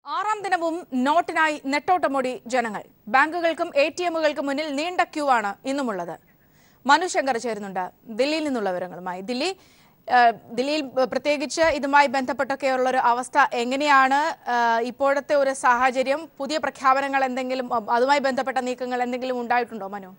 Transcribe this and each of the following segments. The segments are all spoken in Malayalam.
ആറാം ദിനവും നോട്ടിനായി നെട്ടോട്ടമോടി ജനങ്ങൾ ബാങ്കുകൾക്കും എ ടി എമ്മുകൾക്കും മുന്നിൽ നീണ്ട ക്യൂ ആണ് ഇന്നുമുള്ളത് മനു ശങ്കർ ചേരുന്നുണ്ട് ദില്ലിയിൽ നിന്നുള്ള വിവരങ്ങളുമായി ദില്ലി ആ, ദില്ലിയിൽ പ്രത്യേകിച്ച് ഇതുമായി ബന്ധപ്പെട്ടൊക്കെയുള്ള ഒരു അവസ്ഥ എങ്ങനെയാണ് ആ, ഇപ്പോഴത്തെ ഒരു സാഹചര്യം പുതിയ പ്രഖ്യാപനങ്ങൾ എന്തെങ്കിലും അ, അതുമായി ബന്ധപ്പെട്ട നീക്കങ്ങൾ എന്തെങ്കിലും ഉണ്ടായിട്ടുണ്ടോ മനു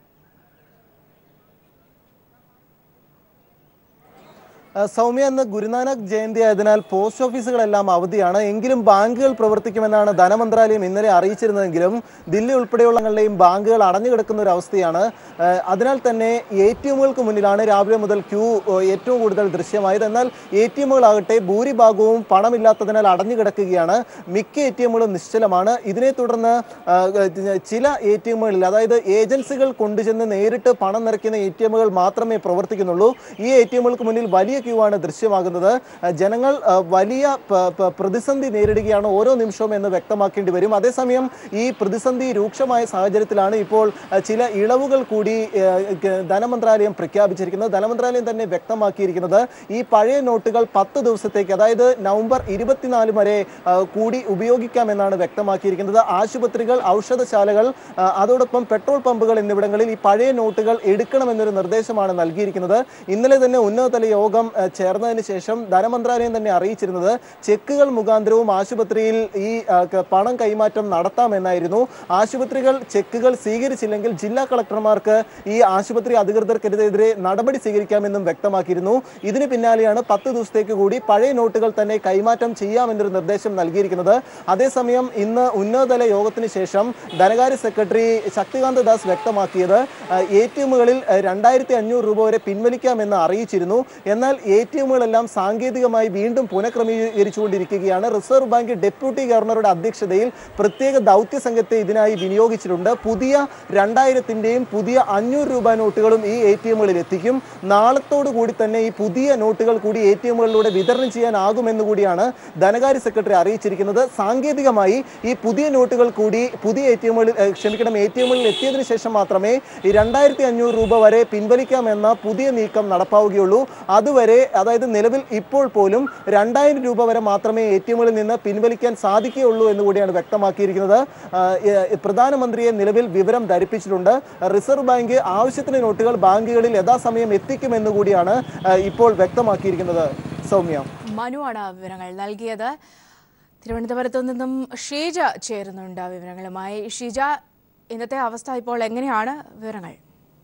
ആ, സൗമ്യ ഇന്ന് ഗുരുനാനക് ജയന്തി ആയതിനാൽ പോസ്റ്റ് ഓഫീസുകളെല്ലാം അവധിയാണ് എങ്കിലും ബാങ്കുകൾ പ്രവർത്തിക്കുമെന്നാണ് ധനമന്ത്രാലയം ഇന്നലെ അറിയിച്ചിരുന്നതെങ്കിലും ദില്ലി ഉൾപ്പെടെയുള്ളങ്ങളിലെയും ബാങ്കുകൾ അടഞ്ഞു കിടക്കുന്ന ഒരു അവസ്ഥയാണ് ആ, അതിനാൽ തന്നെ എ ടി എമ്മുകൾക്ക് മുന്നിലാണ് രാവിലെ മുതൽ ക്യൂ ഓ, ഏറ്റവും കൂടുതൽ ദൃശ്യമായത് എന്നാൽ എ ടി എമ്മുകളാകട്ടെ ഭൂരിഭാഗവും പണമില്ലാത്തതിനാൽ അടഞ്ഞു കിടക്കുകയാണ് മിക്ക എ ടി എമ്മുകളും നിശ്ചലമാണ് ഇതിനെ തുടർന്ന് ആ, ചില എ ടി എമ്മുകളിൽ അതായത് ഏജൻസികൾ കൊണ്ടുചെന്ന് നേരിട്ട് പണം നിറയ്ക്കുന്ന എ ടി എമ്മുകൾ മാത്രമേ പ്രവർത്തിക്കുന്നുള്ളൂ ഈ എ ടി എമ്മുകൾക്ക് മുന്നിൽ വലിയ ക്യൂ ആണ് ദൃശ്യമാകുന്നത് ആ, ജനങ്ങൾ ആ, വലിയ പ- പ- പ്രതിസന്ധി നേരിടുകയാണ് ഓരോ നിമിഷവും എന്ന് വ്യക്തമാക്കേണ്ടി വരും അതേസമയം ഈ പ്രതിസന്ധി രൂക്ഷമായ സാഹചര്യത്തിലാണ് ഇപ്പോൾ ആ, ചില ഇളവുകൾ കൂടി ആ, ക- ധനമന്ത്രാലയം പ്രഖ്യാപിച്ചിരിക്കുന്നത് ധനമന്ത്രാലയം തന്നെ വ്യക്തമാക്കിയിരിക്കുന്നത് ഈ പഴയ നോട്ടുകൾ പത്ത് ദിവസത്തേക്ക് അതായത് നവംബർ ഇരുപത്തിനാല് വരെ ആ, കൂടി ഉപയോഗിക്കാമെന്നാണ് വ്യക്തമാക്കിയിരിക്കുന്നത് ആശുപത്രികൾ ഔഷധശാലകൾ ആ, അതോടൊപ്പം പെട്രോൾ പമ്പുകൾ എന്നിവിടങ്ങളിൽ ഈ പഴയ നോട്ടുകൾ എടുക്കണമെന്നൊരു നിർദ്ദേശമാണ് നൽകിയിരിക്കുന്നത് ഇന്നലെ തന്നെ ഉന്നതതല യോഗം ആ, ചേർന്നതിന് ശേഷം ധനമന്ത്രാലയം തന്നെ അറിയിച്ചിരുന്നത് ചെക്കുകൾ മുഖാന്തരവും ആശുപത്രിയിൽ ഈ ആ, ക- പണം കൈമാറ്റം നടത്താമെന്നായിരുന്നു ആശുപത്രികൾ ചെക്കുകൾ സ്വീകരിച്ചില്ലെങ്കിൽ ജില്ലാ കളക്ടർമാർക്ക് ഈ ആശുപത്രി അധികൃതർക്കെതിരെ നടപടി സ്വീകരിക്കാമെന്നും വ്യക്തമാക്കിയിരുന്നു ഇതിന് പിന്നാലെയാണ് പത്ത് ദിവസത്തേക്ക് കൂടി പഴയ നോട്ടുകൾ തന്നെ കൈമാറ്റം ചെയ്യാമെന്നൊരു നിർദ്ദേശം നൽകിയിരിക്കുന്നത് അതേസമയം ഇന്ന് ഉന്നതതല യോഗത്തിന് ശേഷം ധനകാര്യ സെക്രട്ടറി ശക്തികാന്ത ദാസ് വ്യക്തമാക്കിയത് എ ടി എമ്മുകളിൽ രണ്ടായിരത്തി അഞ്ഞൂറ് രൂപ വരെ പിൻവലിക്കാമെന്ന് അറിയിച്ചിരുന്നു എന്നാൽ എ ടി എമ്മുകളെല്ലാം സാങ്കേതികമായി വീണ്ടും പുനഃക്രമീകരിച്ചുകൊണ്ടിരിക്കുകയാണ് റിസർവ് ബാങ്ക് ഡെപ്യൂട്ടി ഗവർണറുടെ അധ്യക്ഷതയിൽ പ്രത്യേക ദൗത്യ സംഘത്തെ ഇതിനായി വിനിയോഗിച്ചിട്ടുണ്ട് പുതിയ രണ്ടായിരത്തിന്റെയും പുതിയ അഞ്ഞൂറ് രൂപ നോട്ടുകളും ഈ എ ടി എമ്മുകളിൽ എത്തിക്കും നാളത്തോടു കൂടി തന്നെ ഈ പുതിയ നോട്ടുകൾ കൂടി എ ടി എമ്മുകളിലൂടെ വിതരണം ചെയ്യാനാകുമെന്ന് കൂടിയാണ് ധനകാര്യ സെക്രട്ടറി അറിയിച്ചിരിക്കുന്നത് സാങ്കേതികമായി ഈ പുതിയ നോട്ടുകൾ കൂടി പുതിയ എ ടി എമ്മുകളിൽ ക്ഷമിക്കണം എ ടി എമ്മുകളിൽ എത്തിയതിനു ശേഷം മാത്രമേ ഈ രണ്ടായിരത്തി അഞ്ഞൂറ് രൂപ വരെ പിൻവലിക്കാമെന്ന പുതിയ നീക്കം നടപ്പാവുകയുള്ളൂ അതുവരെ അതായത് നിലവിൽ ഇപ്പോൾ പോലും രണ്ടായിരം രൂപ വരെ മാത്രമേ എ ടി എമ്മുകളിൽ നിന്ന് പിൻവലിക്കാൻ സാധിക്കുകയുള്ളൂ എന്ന് കൂടിയാണ് വ്യക്തമാക്കിയിരിക്കുന്നത് ആ, ഏ, പ്രധാനമന്ത്രിയെ നിലവിൽ വിവരം ധരിപ്പിച്ചിട്ടുണ്ട് റിസർവ് ബാങ്ക് ആവശ്യത്തിന് നോട്ടുകൾ ബാങ്കുകളിൽ യഥാസമയം എത്തിക്കുമെന്ന് കൂടിയാണ് ആ, ഇപ്പോൾ വ്യക്തമാക്കിയിരിക്കുന്നത് സൗമ്യ മനുവാണ് വിവരങ്ങൾ നൽകിയത് തിരുവനന്തപുരത്തു നിന്നും ഷീജ ചേരുന്നുണ്ട് വിവരങ്ങളുമായി ഷീജ ഇന്നത്തെ അവസ്ഥ ഇപ്പോൾ എങ്ങനെയാണ് വിവരങ്ങൾ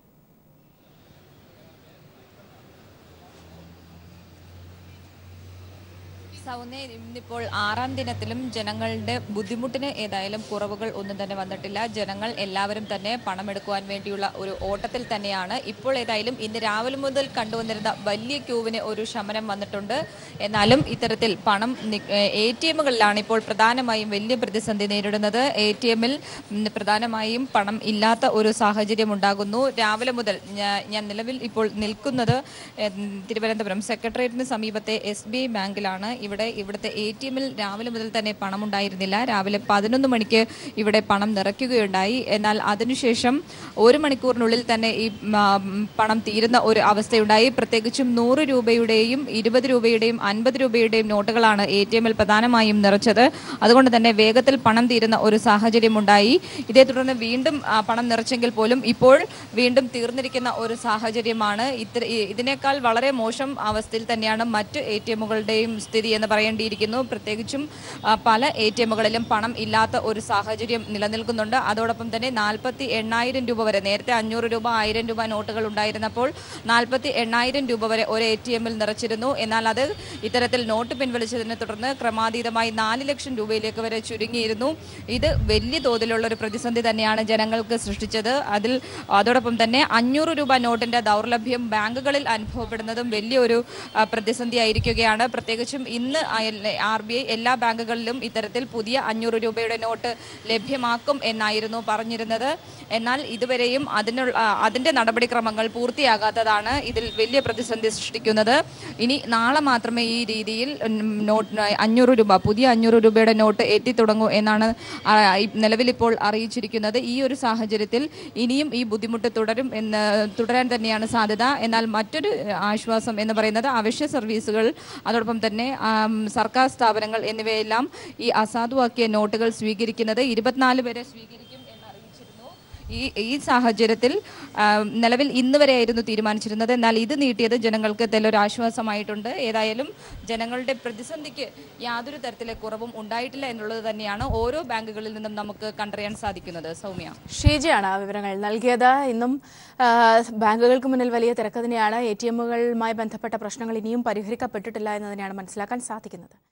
സൗന്ദര്യ ഇന്നിപ്പോൾ ആറാം ദിനത്തിലും ജനങ്ങളുടെ ബുദ്ധിമുട്ടിന് ഏതായാലും കുറവുകൾ ഒന്നും തന്നെ വന്നിട്ടില്ല ജനങ്ങൾ എല്ലാവരും തന്നെ പണമെടുക്കുവാൻ വേണ്ടിയുള്ള ഒരു ഓട്ടത്തിൽ തന്നെയാണ് ഇപ്പോൾ ഏതായാലും ഇന്ന് രാവിലെ മുതൽ കണ്ടുവന്നിരുന്ന വലിയ ക്യൂവിന് ഒരു ശമനം വന്നിട്ടുണ്ട് എന്നാലും ഇത്തരത്തിൽ പണം എ ടി എമ്മുകളിലാണ് ഇപ്പോൾ പ്രധാനമായും വലിയ പ്രതിസന്ധി നേരിടുന്നത് എ ടി എമ്മിൽ പ്രധാനമായും പണം ഇല്ലാത്ത ഒരു സാഹചര്യം ഉണ്ടാകുന്നു രാവിലെ മുതൽ ഞാ- ഞാൻ നിലവിൽ ഇപ്പോൾ നിൽക്കുന്നത് ഉം, തിരുവനന്തപുരം സെക്രട്ടേറിയറ്റിന് സമീപത്തെ എസ് ബി ഐ ബാങ്കിലാണ് ഇവിടെ ഇവിടുത്തെ എ ടി എമ്മിൽ രാവിലെ മുതൽ തന്നെ പണം ഉണ്ടായിരുന്നില്ല രാവിലെ പതിനൊന്ന് മണിക്ക് ഇവിടെ പണം നിറയ്ക്കുകയുണ്ടായി എന്നാൽ അതിനുശേഷം ഒരു മണിക്കൂറിനുള്ളിൽ തന്നെ ഈ ഉം, ആ, ഉം, പണം തീരുന്ന ഒരു അവസ്ഥയുണ്ടായി പ്രത്യേകിച്ചും നൂറ് രൂപയുടെയും ഇരുപത് രൂപയുടെയും അൻപത് രൂപയുടെയും നോട്ടുകളാണ് എ ടി എമ്മിൽ പ്രധാനമായും നിറച്ചത് അതുകൊണ്ട് തന്നെ വേഗത്തിൽ പണം തീരുന്ന ഒരു സാഹചര്യം ഉണ്ടായി ഇതേ തുടർന്ന് വീണ്ടും ആ, പണം നിറച്ചെങ്കിൽ പോലും ഇപ്പോൾ വീണ്ടും തീർന്നിരിക്കുന്ന ഒരു സാഹചര്യമാണ് ഇത്ര ഇ- ഇതിനേക്കാൾ വളരെ മോശം അവസ്ഥയിൽ തന്നെയാണ് മറ്റ് എ ടി എമ്മുകളുടെയും സ്ഥിതി എന്ന് പറയേണ്ടിയിരിക്കുന്നു പ്രത്യേകിച്ചും ആ, പല എ ടി എമ്മുകളിലും പണം ഇല്ലാത്ത ഒരു സാഹചര്യം നിലനിൽക്കുന്നുണ്ട് അതോടൊപ്പം തന്നെ നാൽപ്പത്തി എണ്ണായിരം രൂപ വരെ നേരത്തെ അഞ്ഞൂറ് രൂപ ആയിരം രൂപ നോട്ടുകൾ ഉണ്ടായിരുന്നപ്പോൾ നാൽപ്പത്തി എണ്ണായിരം രൂപ വരെ ഒരു എ ടി എമ്മിൽ നിറച്ചിരുന്നു എന്നാൽ അത് ഇത്തരത്തിൽ നോട്ട് പിൻവലിച്ചതിനെ തുടർന്ന് ക്രമാതീതമായി നാല് ലക്ഷം രൂപയിലേക്ക് വരെ ചുരുങ്ങിയിരുന്നു ഇത് വലിയ തോതിലുള്ള ഒരു പ്രതിസന്ധി തന്നെയാണ് ജനങ്ങൾക്ക് സൃഷ്ടിച്ചത് അതിൽ അതോടൊപ്പം തന്നെ അഞ്ഞൂറ് രൂപ നോട്ടിന്റെ ദൗർലഭ്യം ബാങ്കുകളിൽ അനുഭവപ്പെടുന്നതും വലിയൊരു ആ, പ്രതിസന്ധിയായിരിക്കുകയാണ് പ്രത്യേകിച്ചും ഇന്ന് ആർ ബി ഐ എല്ലാ ബാങ്കുകളിലും ഇത്തരത്തിൽ പുതിയ അഞ്ഞൂറ് രൂപയുടെ നോട്ട് ലഭ്യമാക്കും എന്നായിരുന്നു പറഞ്ഞിരുന്നത് എന്നാൽ ഇതുവരെയും അതിനുള്ള ആ, അതിന്റെ നടപടിക്രമങ്ങൾ പൂർത്തിയാകാത്തതാണ് ഇതിൽ വലിയ പ്രതിസന്ധി സൃഷ്ടിക്കുന്നത് ഇനി നാളെ മാത്രമേ ഈ രീതിയിൽ ഉം, നോട്ട് അഞ്ഞൂറ് രൂപ പുതിയ അഞ്ഞൂറ് രൂപയുടെ നോട്ട് എത്തിത്തുടങ്ങൂ എന്നാണ് ആ, ഈ നിലവിലിപ്പോൾ അറിയിച്ചിരിക്കുന്നത് ഈ ഒരു സാഹചര്യത്തിൽ ഇനിയും ഈ ബുദ്ധിമുട്ട് തുടരും എന്ന് തുടരാൻ തന്നെയാണ് സാധ്യത എന്നാൽ മറ്റൊരു ആശ്വാസം എന്ന് പറയുന്നത് അവശ്യ സർവീസുകൾ അതോടൊപ്പം തന്നെ ആ, ആം, സർക്കാർ സ്ഥാപനങ്ങൾ എന്നിവയെല്ലാം ഈ അസാധുവാക്കിയ നോട്ടുകൾ സ്വീകരിക്കുന്നത് ഇരുപത്തിനാല് വരെ സ്വീകരിക്കും എന്നറിയിച്ചിരുന്നു ഈ ഈ സാഹചര്യത്തിൽ ആം, നിലവിൽ ഇന്ന് വരെയായിരുന്നു തീരുമാനിച്ചിരുന്നത് എന്നാൽ ഇത് നീട്ടിയത് ജനങ്ങൾക്ക് നല്ലൊരു ആശ്വാസമായിട്ടുണ്ട് ഏതായാലും ജനങ്ങളുടെ പ്രതിസന്ധിക്ക് യാതൊരു തരത്തിലെ കുറവും ഉണ്ടായിട്ടില്ല എന്നുള്ളത് തന്നെയാണ് ഓരോ ബാങ്കുകളിൽ നിന്നും നമുക്ക് കണ്ടറിയാൻ സാധിക്കുന്നത് സൗമ്യ ഷീജയാണ് ആ വിവരങ്ങൾ നൽകിയത് ഇന്നും ആ, ബാങ്കുകൾക്ക് മുന്നിൽ വലിയ തിരക്ക് തന്നെയാണ് എ ടി എമ്മുകളുമായി ബന്ധപ്പെട്ട പ്രശ്നങ്ങൾ ഇനിയും പരിഹരിക്കപ്പെട്ടിട്ടില്ല എന്ന് തന്നെയാണ് മനസ്സിലാക്കാൻ സാധിക്കുന്നത്